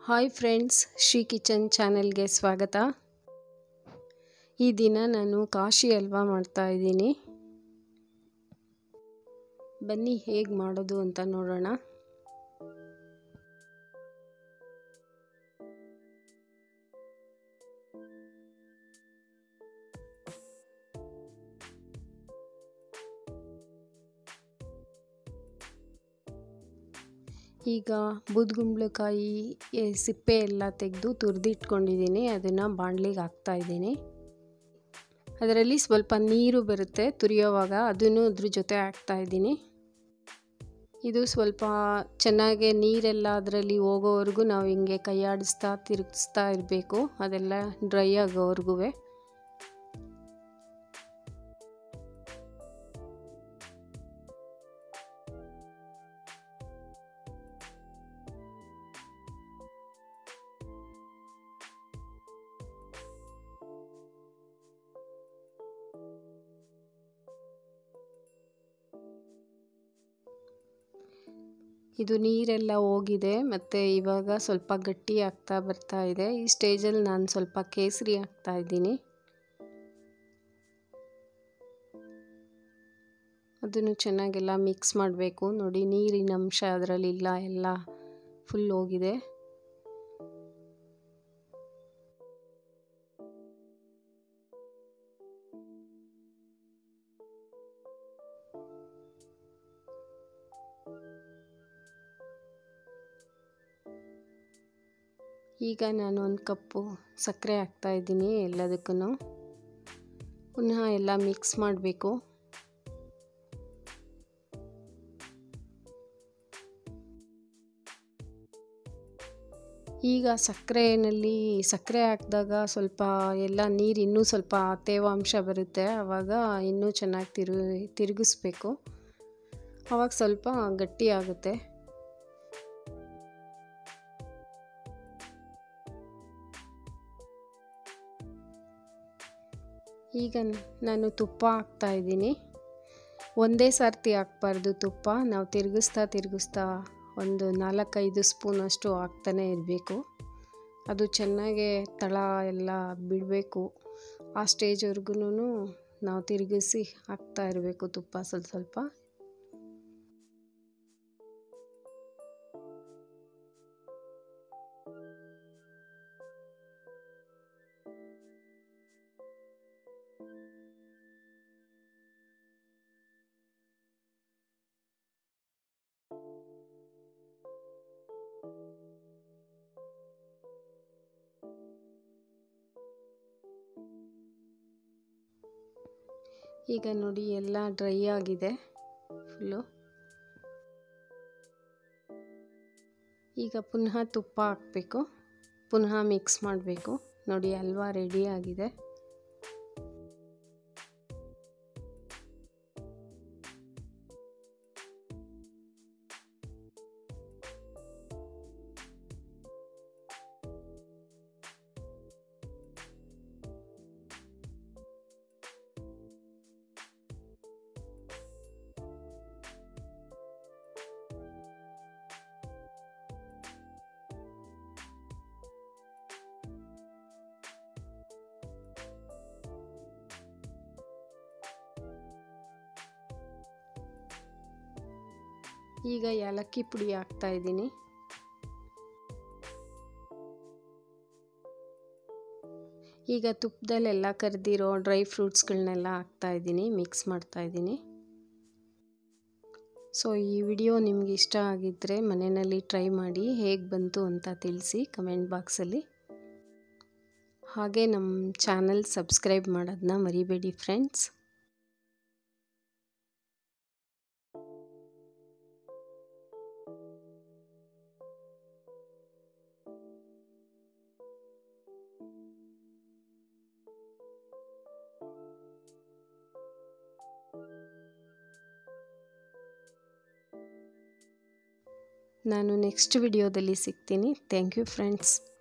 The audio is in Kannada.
ಹಾಯ್ ಫ್ರೆಂಡ್ಸ್ ಶ್ರೀ ಕಿಚನ್ ಚಾನೆಲ್ಗೆ ಸ್ವಾಗತ ಈ ದಿನ ನಾನು ಕಾಶಿ ಹಲ್ವಾ ಮಾಡ್ತಾ ಇದ್ದೀನಿ ಬನ್ನಿ ಹೇಗೆ ಮಾಡೋದು ಅಂತ ನೋಡೋಣ ಈಗ ಬೂದ್ಗುಂಬಳಕಾಯಿ ಸಿಪ್ಪೆ ಎಲ್ಲ ತೆಗೆದು ತುರಿದಿಟ್ಕೊಂಡಿದ್ದೀನಿ ಅದನ್ನು ಬಾಣಲಿಗೆ ಹಾಕ್ತಾಯಿದ್ದೀನಿ ಅದರಲ್ಲಿ ಸ್ವಲ್ಪ ನೀರು ಬರುತ್ತೆ ತುರಿಯೋವಾಗ ಅದನ್ನು ಅದ್ರ ಜೊತೆ ಹಾಕ್ತಾಯಿದ್ದೀನಿ ಇದು ಸ್ವಲ್ಪ ಚೆನ್ನಾಗಿ ನೀರೆಲ್ಲ ಅದರಲ್ಲಿ ಹೋಗೋವರೆಗೂ ನಾವು ಹಿಂಗೆ ಕೈಯಾಡಿಸ್ತಾ ತಿರುಗಿಸ್ತಾ ಇರಬೇಕು ಅದೆಲ್ಲ ಡ್ರೈ ಆಗೋವರೆಗೂ ಇದು ನೀರೆಲ್ಲ ಹೋಗಿದೆ ಮತ್ತು ಇವಾಗ ಸ್ವಲ್ಪ ಗಟ್ಟಿ ಆಗ್ತಾ ಬರ್ತಾ ಇದೆ ಈ ಸ್ಟೇಜಲ್ಲಿ ನಾನು ಸ್ವಲ್ಪ ಕೇಸರಿ ಹಾಕ್ತಾ ಇದ್ದೀನಿ ಅದನ್ನು ಚೆನ್ನಾಗೆಲ್ಲ ಮಿಕ್ಸ್ ಮಾಡಬೇಕು ನೋಡಿ ನೀರಿನ ಅಂಶ ಅದರಲ್ಲಿ ಇಲ್ಲ ಎಲ್ಲ ಫುಲ್ ಹೋಗಿದೆ ಈಗ ನಾನು ಒಂದು ಕಪ್ಪು ಸಕ್ಕರೆ ಹಾಕ್ತಾಯಿದ್ದೀನಿ ಎಲ್ಲದಕ್ಕೂ ಪುನಃ ಎಲ್ಲ ಮಿಕ್ಸ್ ಮಾಡಬೇಕು ಈಗ ಸಕ್ಕರೆನಲ್ಲಿ ಸಕ್ಕರೆ ಹಾಕಿದಾಗ ಸ್ವಲ್ಪ ಎಲ್ಲ ನೀರು ಇನ್ನೂ ಸ್ವಲ್ಪ ತೇವಾಂಶ ಬರುತ್ತೆ ಆವಾಗ ಇನ್ನೂ ಚೆನ್ನಾಗಿ ತಿರು ತಿರುಗಿಸ್ಬೇಕು ಆವಾಗ ಸ್ವಲ್ಪ ಗಟ್ಟಿ ಆಗುತ್ತೆ ಈಗ ನಾನು ತುಪ್ಪ ಹಾಕ್ತಾ ಇದ್ದೀನಿ ಒಂದೇ ಸರ್ತಿ ಹಾಕ್ಬಾರ್ದು ತುಪ್ಪ ನಾವು ತಿರುಗಿಸ್ತಾ ತಿರುಗಿಸ್ತಾ ಒಂದು ನಾಲ್ಕೈದು ಸ್ಪೂನಷ್ಟು ಹಾಕ್ತಾನೆ ಇರಬೇಕು ಅದು ಚೆನ್ನಾಗೆ ತಳ ಎಲ್ಲ ಬಿಡಬೇಕು ಆ ಸ್ಟೇಜ್ವರೆಗೂ ನಾವು ತಿರುಗಿಸಿ ಹಾಕ್ತಾ ಇರಬೇಕು ತುಪ್ಪ ಸ್ವಲ್ಪ ಸ್ವಲ್ಪ ಈಗ ನೋಡಿ ಎಲ್ಲ ಡ್ರೈ ಆಗಿದೆ ಫುಲ್ಲು ಈಗ ಪುನಃ ತುಪ್ಪ ಹಾಕಬೇಕು ಪುನಃ ಮಿಕ್ಸ್ ಮಾಡಬೇಕು ನೋಡಿ ಹಲ್ವಾ ರೆಡಿ ಆಗಿದೆ ಈಗ ಏಲಕ್ಕಿ ಪುಡಿ ಹಾಕ್ತಾ ಇದ್ದೀನಿ ಈಗ ತುಪ್ಪದಲ್ಲೆಲ್ಲ ಕರೆದಿರೋ ಡ್ರೈ ಫ್ರೂಟ್ಸ್ಗಳನ್ನೆಲ್ಲ ಹಾಕ್ತಾ ಇದ್ದೀನಿ ಮಿಕ್ಸ್ ಮಾಡ್ತಾ ಇದ್ದೀನಿ ಸೊ ಈ ವಿಡಿಯೋ ನಿಮ್ಗೆ ಇಷ್ಟ ಆಗಿದ್ದರೆ ಮನೆಯಲ್ಲಿ ಟ್ರೈ ಮಾಡಿ ಹೇಗೆ ಬಂತು ಅಂತ ತಿಳಿಸಿ ಕಮೆಂಟ್ ಬಾಕ್ಸಲ್ಲಿ ಹಾಗೆ ನಮ್ಮ ಚಾನಲ್ ಸಬ್ಸ್ಕ್ರೈಬ್ ಮಾಡೋದನ್ನ ಮರಿಬೇಡಿ ಫ್ರೆಂಡ್ಸ್ ನಾನು ನೆಕ್ಸ್ಟ್ ವಿಡಿಯೋದಲ್ಲಿ ಸಿಗ್ತೀನಿ ಥ್ಯಾಂಕ್ ಯು ಫ್ರೆಂಡ್ಸ್